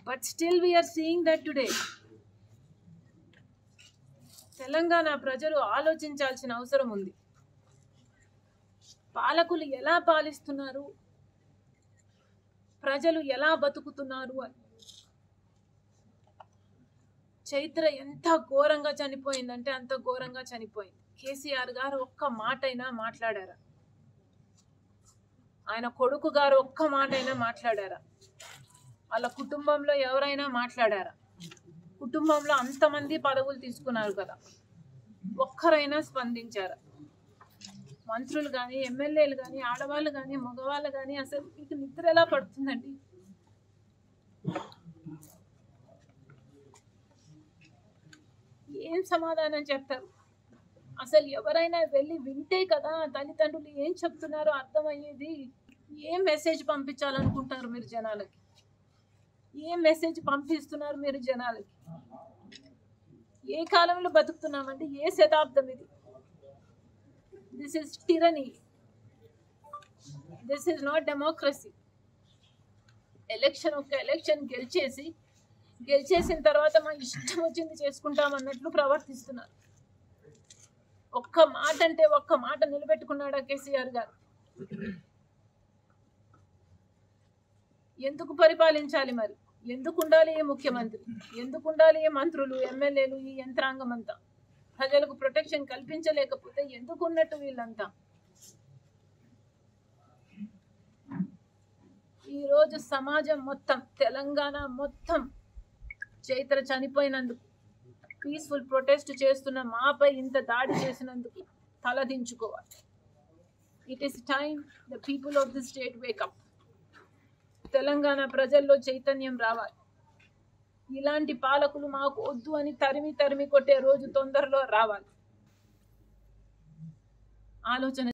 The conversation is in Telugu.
but still we're seeing that today Telangana ప్రజలు ఆలోచించాల్సిన అవసరం ఉంది పాలకులు ఎలా పాలిస్తున్నారు ప్రజలు ఎలా బతుకుతున్నారు అని చైత్ర ఎంత ఘోరంగా చనిపోయిందంటే అంత ఘోరంగా చనిపోయింది కేసీఆర్ గారు ఒక్క మాట అయినా మాట్లాడారా ఆయన కొడుకు గారు ఒక్క మాట అయినా మాట్లాడారా వాళ్ళ కుటుంబంలో ఎవరైనా మాట్లాడారా కుటుంబంలో అంతమంది పదవులు తీసుకున్నారు కదా ఒక్కరైనా స్పందించారా మంత్రులు కానీ ఎమ్మెల్యేలు కానీ ఆడవాళ్ళు కానీ మగవాళ్ళు కానీ అసలు మీకు నిద్ర ఎలా పడుతుందండి ఏం సమాధానం చెప్తారు అసలు ఎవరైనా వెళ్ళి వింటే కదా తల్లిదండ్రులు ఏం చెప్తున్నారో అర్థమయ్యేది ఏం మెసేజ్ పంపించాలనుకుంటారు మీరు జనాలకి ఏం మెసేజ్ పంపిస్తున్నారు మీరు జనాలకి ఏ కాలంలో బతుకుతున్నామంటే ఏ శతాబ్దం ఇది this is tyranny this is not democracy election ఒక ఎలక్షన్ గెలిచేసి గెలిచేసిన తర్వాత మా ఇష్టం వచ్చింది చేసుకుంటాం అన్నట్లు ప్రవర్తిస్తున్నారు ఒక్క మాట అంటే ఒక్క మాట నిలబెట్టుకున్నాడా కేసీఆర్ గారు ఎందుకు పరిపాలించాలి మరి ఎందుకు ఉండాలి ఏ ముఖ్యమంత్రి ఎందుకు ఉండాలి ఏ మంత్రులు ఎమ్మెల్యేలు ఈ యంత్రాంగం అంతా ప్రజలకు ప్రొటెక్షన్ కల్పించలేకపోతే ఎందుకు ఉన్నట్టు వీళ్ళంతా ఈరోజు సమాజం మొత్తం తెలంగాణ మొత్తం చైత్ర చనిపోయినందుకు పీస్ఫుల్ ప్రొటెస్ట్ చేస్తున్న మాపై ఇంత దాడి చేసినందుకు తలదించుకోవాలి it is time the people of the state wake up Telangana ప్రజల్లో చైతన్యం రావాలి ఇలాంటి పాలకులు మాకు వద్దు అని తరిమి తరిమి కొట్టే రోజు తొందరలో రావాలి ఆలోచన